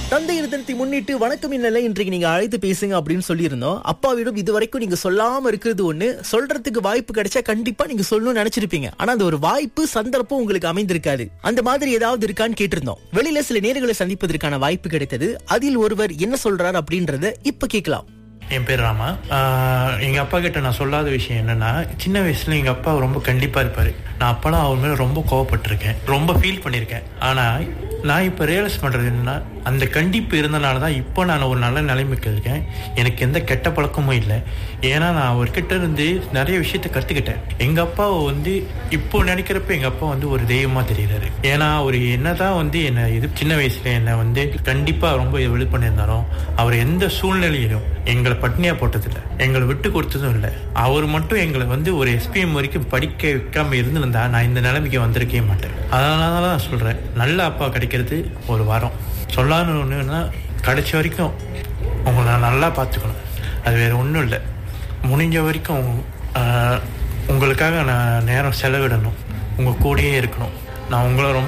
தந்தையர் தினத்தை முன்னிட்டு வணக்கம் இன்னல இன்றைக்கு நீங்க அழைத்து பேசுங்க அப்படின்னு சொல்லியிருந்தோம் அப்பாவிடம் இது வரைக்கும் நீங்க சொல்லாம இருக்கிறது ஒண்ணு சொல்றதுக்கு வாய்ப்பு கிடைச்சா கண்டிப்பா நீங்க சொல்லணும்னு நினைச்சிருப்பீங்க ஆனா அந்த ஒரு வாய்ப்பு சந்தர்ப்பம் உங்களுக்கு அமைந்திருக்காது அந்த மாதிரி ஏதாவது இருக்கான்னு கேட்டிருந்தோம் வெளியில சில நேர்களை சந்திப்பதற்கான வாய்ப்பு கிடைத்தது அதில் ஒருவர் என்ன சொல்றார் அப்படின்றத இப்ப கேட்கலாம் என் பேர் ராமா ஆஹ் எங்க அப்பா கிட்ட நான் சொல்லாத விஷயம் என்னன்னா சின்ன வயசுல எங்க அப்பா ரொம்ப கண்டிப்பா இருப்பாரு நான் அப்பெல்லாம் அவர் மேல ரொம்ப கோவப்பட்டிருக்கேன் ரொம்ப ஃபீல் பண்ணியிருக்கேன் ஆனா நான் இப்ப ரியலைஸ் பண்றது என்னன்னா அந்த கண்டிப்பு இருந்தனால தான் இப்போ நான் ஒரு நல்ல நிலைமைக்கு இருக்கேன் எனக்கு எந்த கெட்ட பழக்கமும் இல்லை ஏன்னா நான் அவர்கிட்ட இருந்து நிறைய விஷயத்த கத்துக்கிட்டேன் எங்க அப்பாவை வந்து இப்போ நினைக்கிறப்ப எங்க அப்பா வந்து ஒரு தெய்வமா தெரியுறாரு ஏன்னா அவர் என்னதான் வந்து என்ன இது சின்ன வயசுல என்ன வந்து கண்டிப்பா ரொம்ப இது பண்ணியிருந்தாலும் அவர் எந்த சூழ்நிலையிலும் எங்களை பட்னியா போட்டதில்லை எங்களை விட்டு கொடுத்ததும் இல்லை அவர் மட்டும் எங்களை வந்து ஒரு எஸ்பிஎம் வரைக்கும் படிக்க வைக்காம இருந்திருந்தா நான் இந்த நிலைமைக்கு வந்திருக்கவே மாட்டேன் அதனால தான் நான் சொல்றேன் நல்ல அப்பா கிடைக்கிறது ஒரு வரம் சொல்லான்னு ஒன்றுன்னா கடைசி வரைக்கும் உங்களை நான் நல்லா பார்த்துக்கணும் அது வேற ஒன்றும் இல்லை முடிஞ்ச வரைக்கும் ஆஹ், உங்களுக்காக நான் நேரம் செலவிடணும் உங்கள் கூடயே இருக்கணும் நான் உங்களை ரொம்ப